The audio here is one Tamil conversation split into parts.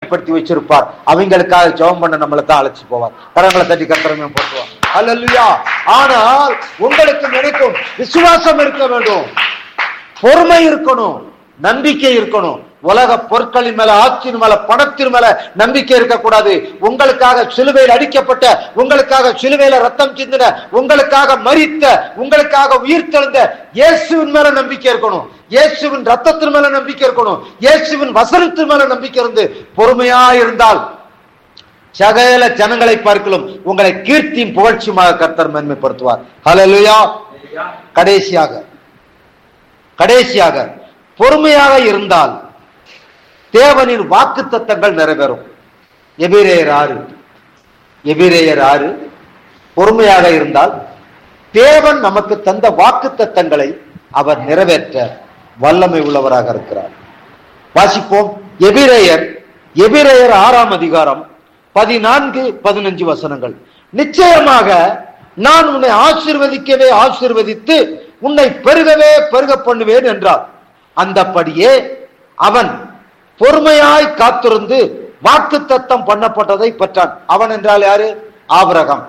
மகிமைப்படுத்தி வச்சிருப்பார் அவங்களுக்காக ஜெபம் பண்ண நம்மளை தான் அழைச்சு போவார் கரங்களை தட்டி கத்திரமே போட்டுவார் அல்லா ஆனால் உங்களுக்கு நினைக்கும் விசுவாசம் இருக்க வேண்டும் பொறுமை இருக்கணும் நம்பிக்கை இருக்கணும் உலக பொருட்களின் மேல ஆட்சியின் மேல பணத்தின் மேல நம்பிக்கை இருக்கக்கூடாது உங்களுக்காக சிலுவையில் அடிக்கப்பட்ட உங்களுக்காக சிலுவையில ரத்தம் சிந்தின உங்களுக்காக மரித்த உங்களுக்காக உயிர் தெழுந்த இயேசுவின் மேல நம்பிக்கை இருக்கணும் இயேசுவின் ரத்தத்தின் மேல நம்பிக்கை இருக்கணும் இயேசுவின் வசனத்தின் மேல நம்பிக்கை இருந்து பொறுமையா இருந்தால் சகல ஜனங்களை பார்க்கலும் உங்களை கீர்த்தியும் புகழ்ச்சியுமாக கர்த்தர் மேன்மைப்படுத்துவார் ஹalleluya கடைசியாக கடைசியாக பொறுமையாக இருந்தால் தேவனின் வாக்கு தத்தங்கள் நிறைவேறும் எபிரேயர் ஆறு எபிரேயர் ஆறு பொறுமையாக இருந்தால் தேவன் நமக்கு தந்த வாக்கு தத்தங்களை அவர் நிறைவேற்ற வல்லமை உள்ளவராக இருக்கிறார் வாசிப்போம் எபிரேயர் எபிரேயர் ஆறாம் அதிகாரம் பதினான்கு பதினஞ்சு வசனங்கள் நிச்சயமாக நான் உன்னை ஆசீர்வதிக்கவே ஆசீர்வதித்து உன்னை பெருகவே பெருக பண்ணுவேன் என்றார் அந்தப்படியே அவன் பொறுமையாய் காத்திருந்து வாக்கு தத்தம் பண்ணப்பட்டதை பெற்றான் அவன் என்றால் யாரு ஆபிரகாம்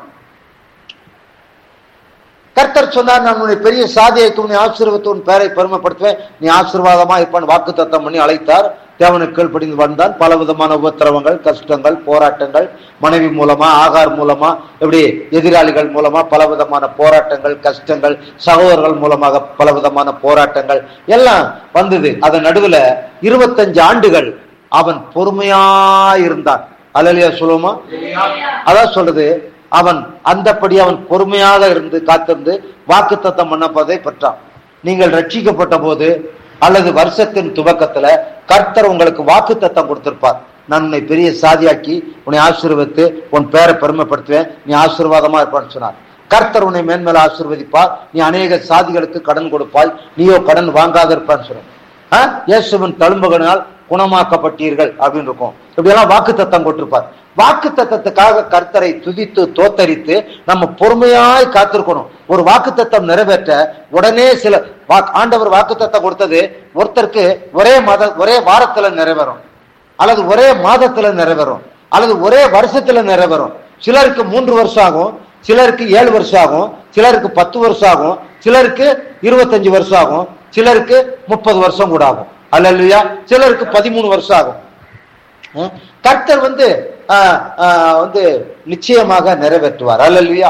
கர்த்தர் சொன்னார் நான் உன்னை பெரிய சாதியைக்கு உன்னை ஆசீர்வத்து உன் பேரை பெருமைப்படுத்துவேன் நீ ஆசீர்வாதமா இருப்பான் வாக்கு தத்தம் பண்ணி அழைத்தார் தேவனுக்கு கீழ்ப்படிந்து வந்தான் பல விதமான உபத்திரவங்கள் கஷ்டங்கள் போராட்டங்கள் மனைவி மூலமா ஆகார் மூலமா இப்படி எதிராளிகள் மூலமா பல விதமான போராட்டங்கள் கஷ்டங்கள் சகோதரர்கள் மூலமாக பல விதமான போராட்டங்கள் எல்லாம் வந்தது அதன் நடுவுல இருபத்தஞ்சு ஆண்டுகள் அவன் பொறுமையா இருந்தான் அலலியா சொல்லுவோமா அதான் சொல்றது அவன் அந்தப்படி அவன் பொறுமையாக இருந்து காத்திருந்து வாக்குத்தத்தம் பண்ணப்பதை பெற்றான் நீங்கள் ரட்சிக்கப்பட்ட போது அல்லது வருஷத்தின் துவக்கத்துல கர்த்தர் உங்களுக்கு வாக்குத்தத்தம் கொடுத்திருப்பார் நான் உன்னை பெரிய சாதியாக்கி உன்னை ஆசீர்வதித்து உன் பேரை பெருமைப்படுத்துவேன் நீ ஆசீர்வாதமா இருப்பான்னு சொன்னார் கர்த்தர் உன்னை மேன்மேல ஆசீர்வதிப்பார் நீ அநேக சாதிகளுக்கு கடன் கொடுப்பாய் நீயோ கடன் வாங்காத இருப்பான்னு சொன்னார் ஆ? இயேசுவின் தழும்புகளினால் குணமாக்கப்பட்டீர்கள் அப்படின்னு இருக்கும் இப்படியெல்லாம் வாக்கு தத்தம் கொடுத்திருப்பார் வாக்கு தத்தத்துக்காக கர்த்தரை துதித்து தோத்தரித்து நம்ம பொறுமையாய் காத்திருக்கணும் ஒரு வாக்கு தத்தம் நிறைவேற்ற உடனே சில வாக்- ஆண்டவர் வாக்கு தத்தம் கொடுத்தது ஒருத்தருக்கு ஒரே மத ஒரே வாரத்துல நிறைவேறும் அல்லது ஒரே மாதத்துல நிறைவேறும் அல்லது ஒரே வருஷத்துல நிறைவேறும் சிலருக்கு மூன்று வருஷம் ஆகும் சிலருக்கு ஏழு வருஷம் ஆகும் சிலருக்கு பத்து வருஷம் ஆகும் சிலருக்கு இருபத்தஞ்சு வருஷம் ஆகும் சிலருக்கு முப்பது வருஷம் கூட ஆகும் அல்லா சிலருக்கு பதிமூணு வருஷம் ஆகும் ஹம்? கர்த்தர் வந்து ஆஹ், ஆஹ், வந்து நிச்சயமாக நிறைவேற்றுவார் அல்லா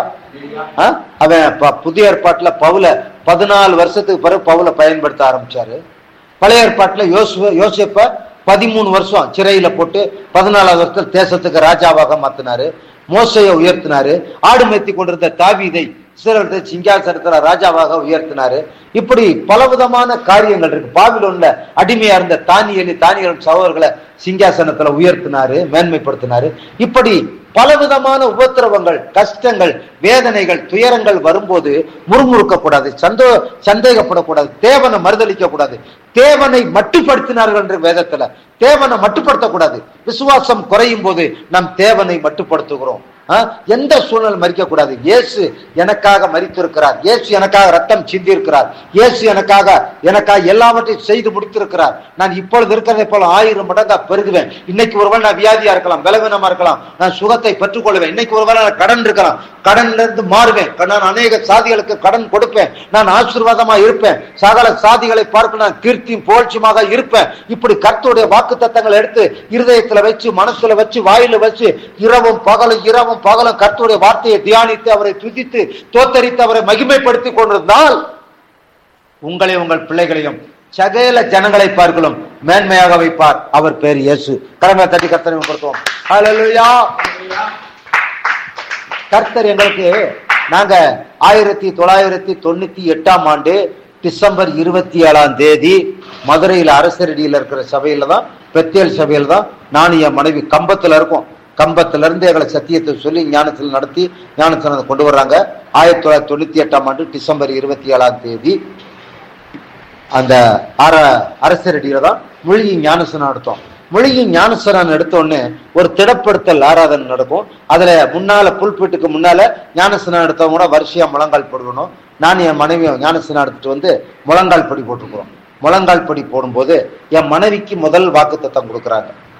அவன் ப- புதிய ஏற்பாட்டுல பவுல பதினாலு வருஷத்துக்கு பிறகு பவுல பயன்படுத்த ஆரம்பிச்சாரு பழைய ஏற்பாட்டுல யோசுவ யோசிப்ப பதிமூணு வருஷம் சிறையில போட்டு பதினாலாவது வருஷத்துல தேசத்துக்கு ராஜாவாக மாத்தினாரு மோசையை உயர்த்தினாரு ஆடு மேய்த்தி கொண்டிருந்த தாவீதை இஸ்ரவேலத்தை சிங்காசனத்துல ராஜாவாக உயர்த்தினாரு இப்படி பலவிதமான காரியங்கள் இருக்கு பாபிலோன்ல அடிமையா இருந்த தானியலி தானியல் சகோதரர்களை சிங்காசனத்துல உயர்த்தினாரு மேன்மைப்படுத்தினாரு இப்படி பலவிதமான உபத்திரவங்கள் கஷ்டங்கள் வேதனைகள் துயரங்கள் வரும்போது முறுமுறுக்க கூடாது சந்தோ சந்தேகப்படக்கூடாது தேவனை மறுதளிக்க கூடாது தேவனை மட்டுப்படுத்தினார்கள் என்ற வேதத்துல தேவனை மட்டுப்படுத்தக்கூடாது விசுவாசம் குறையும் போது நம் தேவனை மட்டுப்படுத்துகிறோம் ஆ? எந்த சூழ்நிலை மறிக்க கூடாது இயேசு எனக்காக மறித்திருக்கிறார் இயேசு எனக்காக ரத்தம் சிந்தி இருக்கிறார் இயேசு எனக்காக எனக்காக எல்லாவற்றையும் செய்து முடித்திருக்கிறார் நான் இப்பொழுது இருக்கிறதை போல ஆயிரம் மடங்கா பெருகுவேன் இன்னைக்கு ஒருவேளை நான் வியாதியா இருக்கலாம் பலவீனமா இருக்கலாம் நான் சுகத்தை பெற்றுக்கொள்வேன் இன்னைக்கு ஒருவேளை நான் கடன் இருக்கலாம் கடன்ல இருந்து மாறுவேன் நான் அநேக சாதிகளுக்கு கடன் கொடுப்பேன் நான் ஆசீர்வாதமா இருப்பேன் சகல சாதிகளை பார்க்க நான் கீர்த்தியும் புகழ்ச்சியுமாக இருப்பேன் இப்படி கர்த்தருடைய வாக்கு தத்தங்களை எடுத்து இருதயத்துல வச்சு மனசுல வச்சு வாயில வச்சு இரவும் பகலும் இரவும் பகலும் கர்த்தருடைய வார்த்தையை தியானித்து அவரை துதித்து தோத்தரித்து அவரை மகிமைப்படுத்தி கொண்டிருந்தால் உங்களை உங்கள் பிள்ளைகளையும் சகல ஜனங்களை பார்க்கலும் மேன்மையாக வைப்பார் அவர் பேர் இயேசு கடமை தட்டி கர்த்தரை கொடுத்தோம் ஹalleluya கர்த்தர் எங்களுக்கு நாங்க ஆயிரத்தி தொள்ளாயிரத்தி தொண்ணூத்தி எட்டாம் ஆண்டு டிசம்பர் இருபத்தி ஏழாம் தேதி மதுரையில் அரசரடியில் இருக்கிற சபையில தான் பெத்தேல் சபையில தான் நான் என் மனைவி கம்பத்துல இருக்கோம் கம்பத்துல இருந்து எங்களை சத்தியத்தை சொல்லி ஞானத்தில் நடத்தி ஞானத்தில் கொண்டு வர்றாங்க ஆயிரத்தி தொள்ளாயிரத்தி தொண்ணூத்தி எட்டாம் ஆண்டு டிசம்பர் இருபத்தி ஏழாம் தேதி அந்த அர அரசரடியில தான் மொழியை ஞானசனம் நடத்தோம் மொழியை ஞானசனம் எடுத்த உடனே ஒரு திடப்படுத்தல் ஆராதனை நடக்கும் அதுல முன்னால புல்பீட்டுக்கு முன்னால ஞானசனம் எடுத்தவங்க கூட வரிசையா முழங்கால் போடணும் நான் என் மனைவியை ஞானசனம் எடுத்துட்டு வந்து முழங்கால் படி போட்டுக்கிறோம் முழங்கால் படி போடும்போது என் மனைவிக்கு முதல் வாக்குத்தத்தம் கொடுக்குறாங்க